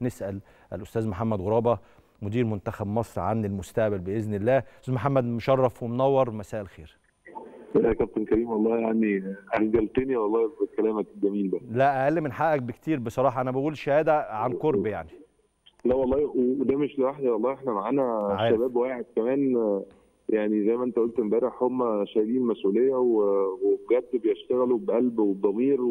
نسال الاستاذ محمد غرابه مدير منتخب مصر عن المستقبل باذن الله استاذ محمد مشرف ومنور مساء الخير يا كابتن كريم والله يعني اهجلتني والله بكلامك الجميل ده لا اقل من حقك بكتير بصراحه انا بقول شهاده عن قرب يعني لا والله وده مش لوحدي والله احنا معانا عارف. شباب واعد كمان آه، يعني زي ما انت قلت امبارح هم شايلين مسؤوليه و- وبجد بيشتغلوا بقلب وبضمير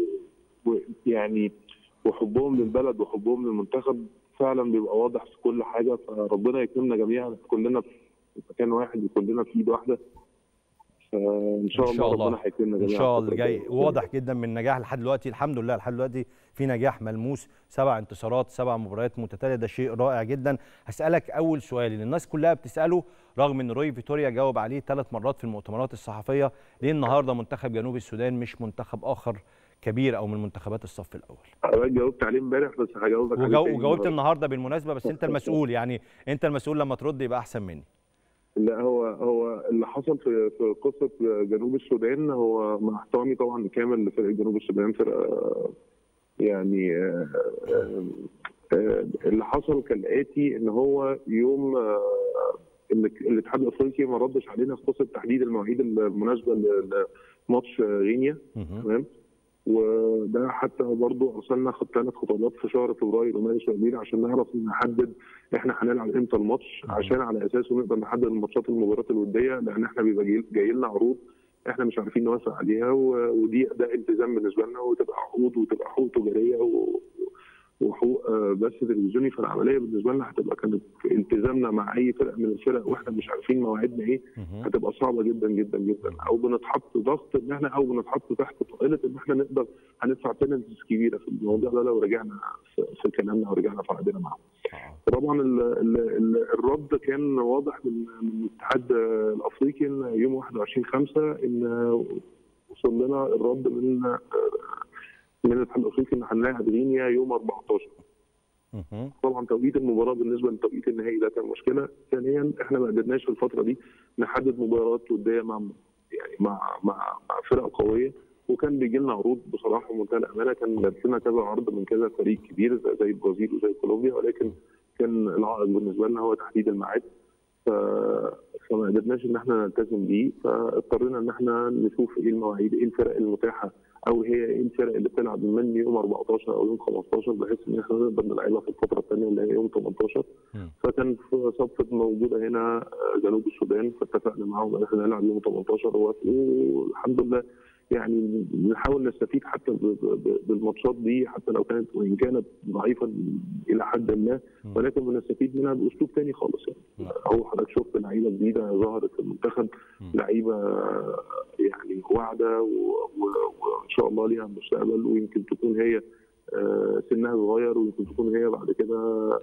ويعني وحبهم للبلد وحبهم للمنتخب فعلا بيبقى واضح في كل حاجه فربنا يكرمنا جميعا كلنا في مكان واحد وكلنا في ايد واحده فان شاء, إن شاء الله الله. ربنا هيكرمنا ان جميعا شاء الله الفترة جاي الجاية. واضح جدا من نجاح لحد دلوقتي الحمد لله لحد دلوقتي في نجاح ملموس سبع انتصارات سبع مباريات متتاليه ده شيء رائع جدا هسالك اول سؤال اللي الناس كلها بتساله رغم ان روي فيتوريا جاوب عليه ثلاث مرات في المؤتمرات الصحفيه ليه النهارده منتخب جنوب السودان مش منتخب اخر كبير او من منتخبات الصف الاول حضرتك جاوبت عليه امبارح بس هجاوبك عليه وجاو تاني وجاوبت النهاردة. النهارده بالمناسبه بس انت المسؤول يعني انت المسؤول لما ترد يبقى احسن مني لا هو هو اللي حصل في في قصه جنوب السودان هو مع احترامي طبعا كامل لفرقه جنوب السودان فرقه يعني آه، آه، آه، اللي حصل كالاتي ان هو يوم آه، ال- الاتحاد الافريقي ما ردش علينا في قصه تحديد المواعيد المناسبه لماتش غينيا مهم. تمام وده حتى برضو ارسلنا خط ثلاث خطابات في شهر فبراير ومارس وابريل عشان نعرف نحدد احنا هنلعب امتى الماتش عشان على اساسه نقدر نحدد الماتشات المباريات الوديه لان احنا بيبقى جاي- جاي لنا عروض احنا مش عارفين نوافق عليها و- ودي ده التزام بالنسبه لنا وتبقى عقود وتبقى حقوق تجاريه و- وحقوق آه، بث تلفزيوني فالعمليه بالنسبه لنا هتبقى كانت في التزامنا مع اي فرق من الفرق واحنا مش عارفين مواعيدنا ايه مهم. هتبقى صعبه جدا جدا جدا او بنتحط ضغط ان احنا او بنتحط تحت طائله ان احنا نقدر هندفع بينالتيز كبيره في الموضوع ده لو رجعنا في, في كلامنا ورجعنا في عقدنا معاهم. آه. طبعا ال ال ال الرد كان واضح من من الاتحاد الافريقي ان يوم 21 5 ان وصل لنا الرد من من الاتحاد الافريقي ان هنلاعب غينيا يوم 14 مهم. طبعا توقيت المباراه بالنسبه للتوقيت النهائي ده كان مشكله ثانيا احنا ما قدرناش في الفتره دي نحدد مباريات وديه مع يعني مع مع مع فرق قويه وكان بيجي لنا عروض بصراحه بمنتهى الامانه كان جات لنا كذا عرض من كذا فريق كبير زي- زي البرازيل وزي كولومبيا ولكن كان العائق بالنسبه لنا هو تحديد الميعاد ف... فما قدرناش ان احنا نلتزم بيه فاضطرينا ان احنا نشوف ايه المواعيد ايه الفرق المتاحه او هي ايه الفرق اللي بتلعب من يوم 14 او يوم 15 بحيث ان احنا نقدر نلعبها في الفتره الثانيه اللي هي يوم 18 مم. فكان في صفقه موجوده هنا آه، جنوب السودان فاتفقنا معاهم ان احنا نلعب يوم 18 ووافقوا والحمد لله يعني بنحاول نستفيد حتى ب- ب- ب- بالماتشات دي حتى لو كانت وان كانت ضعيفه الى حد ما مم. ولكن بنستفيد منها باسلوب تاني خالص يعني نعم. هو حضرتك شفت لعيبه جديده ظهرت في المنتخب مم. لعيبه يعني واعده و- و- وان شاء الله ليها مستقبل ويمكن تكون هي آه، سنها صغير ويمكن تكون هي بعد كده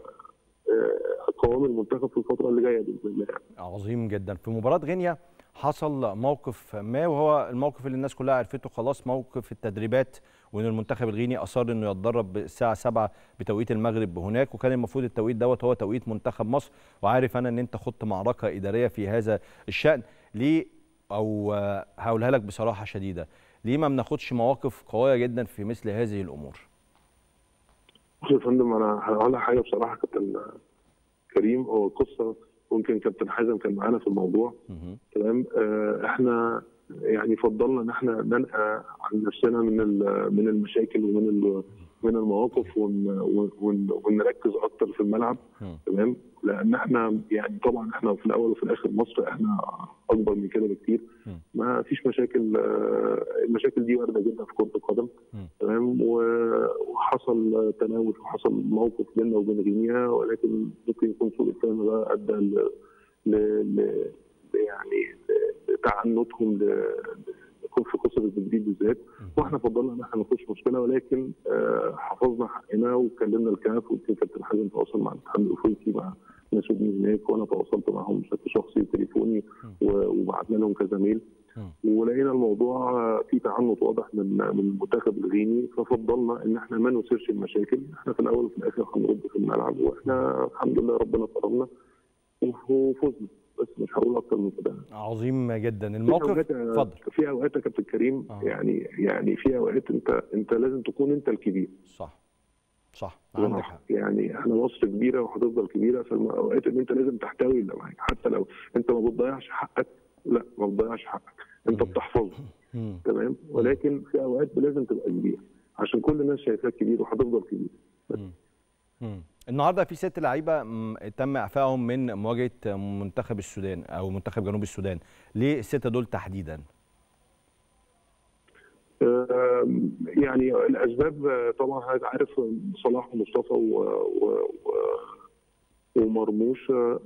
آه، قوام المنتخب في الفتره اللي جايه باذن الله يعني. عظيم جدا في مباراة غينيا حصل موقف ما وهو الموقف اللي الناس كلها عرفته خلاص موقف التدريبات وان المنتخب الغيني اصر انه يتدرب الساعه 7 بتوقيت المغرب هناك وكان المفروض التوقيت دوت هو توقيت منتخب مصر وعارف انا ان انت خضت معركه اداريه في هذا الشان ليه او آه، هقولها لك بصراحه شديده ليه ما بناخدش مواقف قويه جدا في مثل هذه الامور بص يا فندم انا هقول لك حاجه بصراحه كابتن كريم هو قصه ممكن كابتن حازم كان معانا في الموضوع مهم. تمام آه، احنا يعني فضلنا ان احنا ننقى عن نفسنا من ال- من المشاكل ومن ال- من المواقف ون- ون- ونركز اكتر في الملعب مم. تمام لان احنا يعني طبعا احنا في الاول وفي الاخر مصر احنا اكبر من كده بكتير مم. ما فيش مشاكل آه، المشاكل دي وارده جدا في كره القدم مم. تمام و- وحصل تناوش وحصل موقف بيننا وبين غينيا ولكن ممكن يكون سوء الفهم ده ادى ل ل- ل- يعني لتعنتهم ل- يكون في قصه التدريب بالذات واحنا فضلنا ان احنا نخش مشكله ولكن آه، حفظنا حقنا وكلمنا الكاف ويمكن كابتن حازم تواصل مع الاتحاد الافريقي مع ناس من هناك وانا تواصلت معاهم بشكل شخصي وتليفوني و- وبعتنا لهم كذا ميل مم. ولقينا الموضوع فيه تعنت واضح من من المنتخب الغيني ففضلنا ان احنا ما نثيرش المشاكل احنا في الاول وفي الاخر هنرد في الملعب واحنا الحمد لله ربنا كرمنا وفزنا بس مش هقول اكتر من كده عظيم جدا في الموقف اوقات اتفضل في اوقات يا كابتن كريم آه. يعني يعني في اوقات انت انت لازم تكون انت الكبير صح صح عندك حق يعني احنا مصر كبيره وهتفضل كبيره في الاوقات اللي انت لازم تحتوي اللي معاك حتى لو انت ما بتضيعش حقك لا ما بتضيعش حقك انت بتحفظه تمام ولكن في اوقات لازم تبقى كبير عشان كل الناس شايفاك كبير وهتفضل كبير مم. النهارده في ست لعيبه تم اعفائهم من مواجهه منتخب السودان او منتخب جنوب السودان ليه السته دول تحديدا يعني الاسباب طبعا حضرتك عارف صلاح ومصطفى و, و, و ومرموش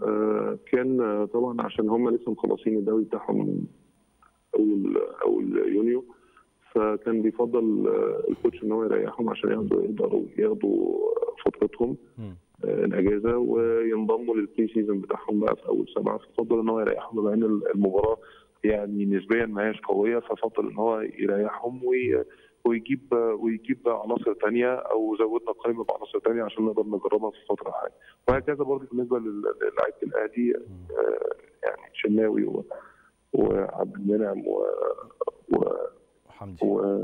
كان طبعا عشان هم لسه مخلصين الدوري بتاعهم اول اول يونيو فكان بيفضل الكوتش ان هو يريحهم عشان ياخدوا يقدروا ياخدوا فترتهم الاجازه وينضموا للبري سيزون بتاعهم بقى في اول سبعه ففضل ان هو يريحهم بما ان المباراه يعني نسبيا ما هياش قويه ففضل ان هو يريحهم ويجيب ويجيب عناصر ثانيه او زودنا القائمه بعناصر ثانيه عشان نقدر نجربها في الفتره الحاليه وهكذا برضه بالنسبه للاعيبه الاهلي يعني شناوي وعبد المنعم و, و حمدي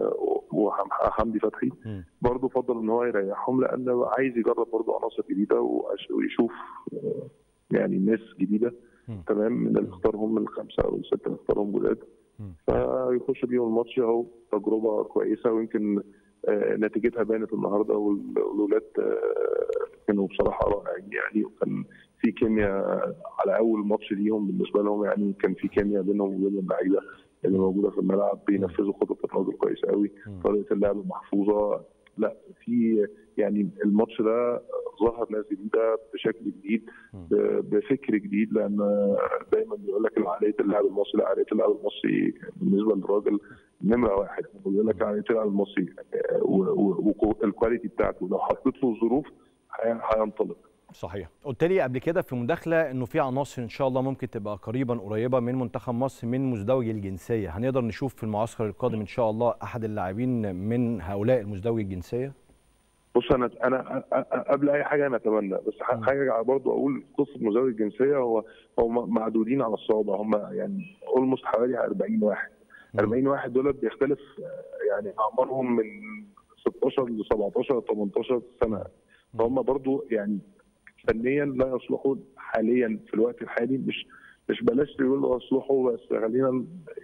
وحمدي فتحي برضه فضل ان هو يريحهم لان عايز يجرب برضه عناصر جديده ويشوف يعني ناس جديده تمام من اللي اختارهم من الخمسه او السته اللي اختارهم جداد فيخش بيهم الماتش اهو تجربه كويسه ويمكن نتيجتها بانت النهارده والولاد كانوا بصراحه رائعين يعني وكان في كيمياء على اول ماتش ليهم بالنسبه لهم يعني كان في كيمياء بينهم وبين اللعيبه اللي موجوده في الملعب بينفذوا خطط الراجل كويس قوي طريقه اللعب محفوظه لا في يعني الماتش ده ظهر ناس جديده بشكل جديد بفكر جديد لان دايما بيقول لك عقليه اللاعب المصري عقليه اللاعب المصري بالنسبه للراجل نمره واحد بيقول لك عقليه اللاعب المصري والكواليتي بتاعته لو حطيت له الظروف هينطلق صحيح قلت لي قبل كده في مداخله انه في عناصر ان شاء الله ممكن تبقى قريبا قريبه من منتخب مصر من مزدوجي الجنسيه هنقدر نشوف في المعسكر القادم ان شاء الله احد اللاعبين من هؤلاء المزدوجي الجنسيه بص انا انا قبل اي حاجه انا اتمنى بس حاجه برضو اقول قصه مزدوج الجنسيه هو هم معدودين على الصوابع هم يعني اولموست حوالي 40 واحد 40 واحد دول بيختلف يعني اعمارهم من 16 ل 17 18 سنه فهم برضو يعني فنيا لا يصلحوا حاليا في الوقت الحالي مش مش بلاش نقول يصلحوا بس خلينا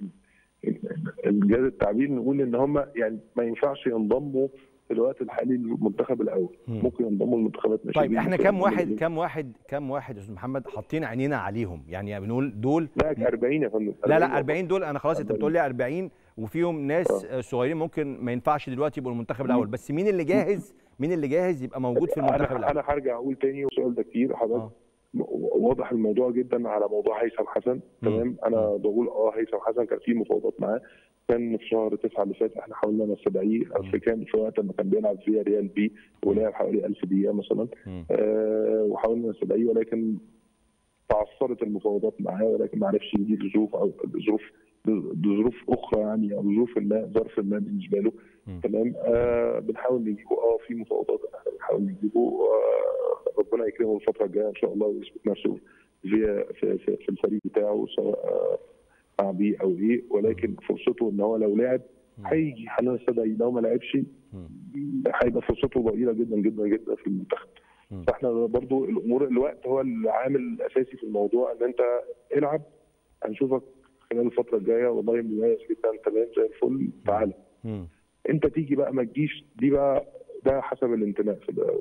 انجاز التعبير نقول ان هم يعني ما ينفعش ينضموا في الوقت الحالي للمنتخب الاول مم. ممكن ينضموا لمنتخبات طيب احنا كام واحد كام واحد كام واحد يا استاذ محمد حاطين عينينا عليهم يعني بنقول دول لا 40 يا فندم لا لا 40 دول انا خلاص انت بتقول لي 40 وفيهم ناس آه. صغيرين ممكن ما ينفعش دلوقتي يبقوا المنتخب الاول بس مين اللي جاهز مين اللي جاهز يبقى موجود في المنتخب انا الاول انا هرجع اقول تاني والسؤال ده كتير حضرتك آه. واضح الموضوع جدا على موضوع هيثم حسن تمام انا بقول اه هيثم حسن كان في مفاوضات معاه كان في شهر 9 اللي فات احنا حاولنا نستدعيه في كان في وقت لما كان بيلعب فيها ريال بي ولعب حوالي 1000 دقيقه مثلا مم. آه وحاولنا نستدعيه ولكن تعثرت المفاوضات معاه ولكن ما عرفش يجيب ظروف او ظروف بظروف اخرى يعني او ظروف ما ظرف ما بالنسبه له مم. تمام آه بنحاول نجيبه اه في مفاوضات احنا بنحاول نجيبه آه ربنا يكرمه الفتره الجايه ان شاء الله ويثبت نفسه في في, في, في الفريق بتاعه سواء آه مع بي او ايه ولكن فرصته ان هو لو لعب هيجي هنستدعي لو ما لعبش مم. هيبقى فرصته ضئيله جدا جدا جدا في المنتخب مم. فاحنا برضو الامور الوقت هو العامل الاساسي في الموضوع ان انت العب هنشوفك خلال الفتره الجايه والله مميز جدا تمام زي الفل تعالى مم. انت تيجي بقى ما تجيش دي بقى ده حسب الانتماء في ال-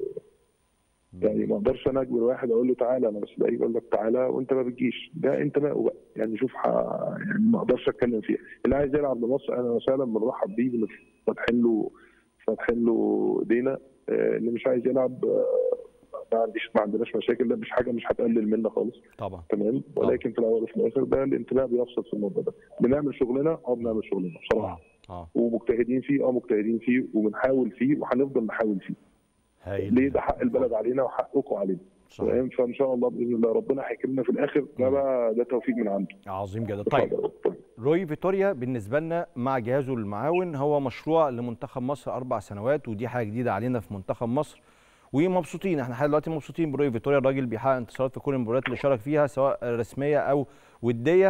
يعني ما اقدرش انا اجبر واحد اقول له تعالى انا بس بلاقيه يقول لك تعالى وانت ما بتجيش ده انتمائه بقى يعني شوف ح... يعني ما اقدرش اتكلم فيها اللي عايز يلعب لمصر انا وسهلا بنرحب بيه بن- فاتحين له فاتحين له ايدينا آه، اللي مش عايز يلعب آه، ما عنديش ما عندناش مشاكل ده مش حاجه مش هتقلل منا خالص طبعا تمام ولكن في الاول وفي الاخر ده الانتماء بيفصل في الموضوع ده بنعمل شغلنا اه بنعمل شغلنا بصراحه اه ومجتهدين فيه اه مجتهدين فيه وبنحاول فيه وهنفضل نحاول فيه هايل ليه ده حق البلد علينا وحقكم علينا صحيح. تمام فان شاء الله باذن الله ربنا هيكرمنا في الاخر ده بقى ده توفيق من عنده عظيم جدا طيب اتفضل. روي فيتوريا بالنسبه لنا مع جهازه المعاون هو مشروع لمنتخب مصر اربع سنوات ودي حاجه جديده علينا في منتخب مصر ومبسوطين احنا لحد دلوقتي مبسوطين بروي فيتوريا الراجل بيحقق انتصارات في كل المباريات اللي شارك فيها سواء رسميه او وديه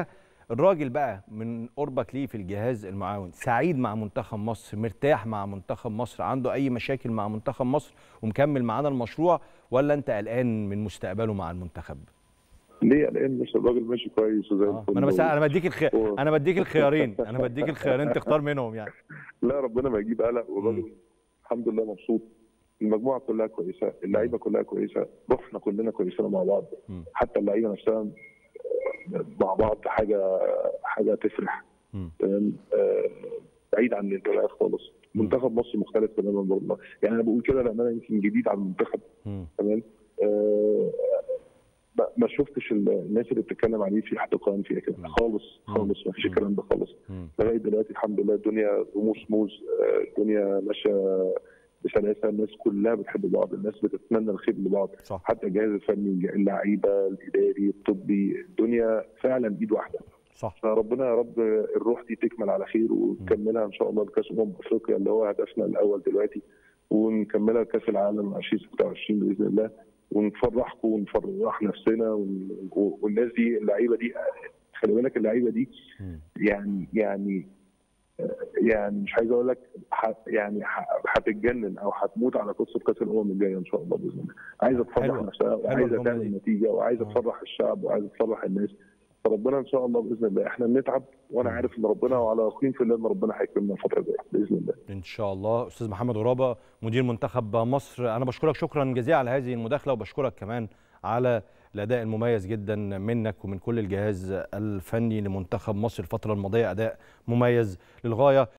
الراجل بقى من قربك ليه في الجهاز المعاون سعيد مع منتخب مصر مرتاح مع منتخب مصر عنده اي مشاكل مع منتخب مصر ومكمل معانا المشروع ولا انت قلقان من مستقبله مع المنتخب ليه قلقان مش الراجل ماشي كويس وزي آه. الفل ما انا بس انا بديك الخ... و- انا بديك الخيارين انا بديك الخيارين تختار منهم يعني لا ربنا ما يجيب قلق والراجل الحمد لله مبسوط المجموعه كلها كويسه اللعيبه كلها كويسه روحنا كلنا كويسين مع بعض مم. حتى اللعيبه نفسها مع بعض حاجه حاجه تفرح مم. تمام آه، بعيد عن الانتماءات خالص منتخب مصر مختلف تماما والله يعني انا بقول كده لان انا يمكن جديد على المنتخب مم. تمام آه، ما- ما شفتش ال- الناس اللي بتتكلم عليه في احتقان فيها كده خالص خالص ما فيش الكلام ده خالص مم. لغايه دلوقتي الحمد لله الدنيا رموز موز آه، الدنيا ماشيه بسلاسه الناس كلها بتحب بعض الناس بتتمنى الخير لبعض صح حتى الجهاز الفني اللعيبه الاداري الطبي الدنيا فعلا ايد واحده صح فربنا يا رب الروح دي تكمل على خير ونكملها ان شاء الله لكاس امم افريقيا اللي هو هدفنا الاول دلوقتي ونكملها لكاس العالم 2026 باذن الله ونفرحكم ونفرح نفسنا ون- والناس دي اللعيبه دي خلي بالك اللعيبه دي مم. يعني يعني يعني مش عايز اقول لك ح- يعني ح- هتتجنن او هتموت على قصه كاس الامم الجايه ان شاء الله باذن الله عايزه تفرح حلوة. نفسها حلوة وعايزه الجملة تعمل دي. نتيجه وعايزه آه. تفرح الشعب وعايزه تفرح الناس فربنا ان شاء الله باذن الله احنا بنتعب وانا مم. عارف ان ربنا وعلى يقين في الله ان ربنا هيكرمنا الفتره الجايه باذن الله ان شاء الله استاذ محمد غرابه مدير منتخب مصر انا بشكرك شكرا جزيلا على هذه المداخله وبشكرك كمان على الاداء المميز جدا منك ومن كل الجهاز الفني لمنتخب مصر الفتره الماضيه اداء مميز للغايه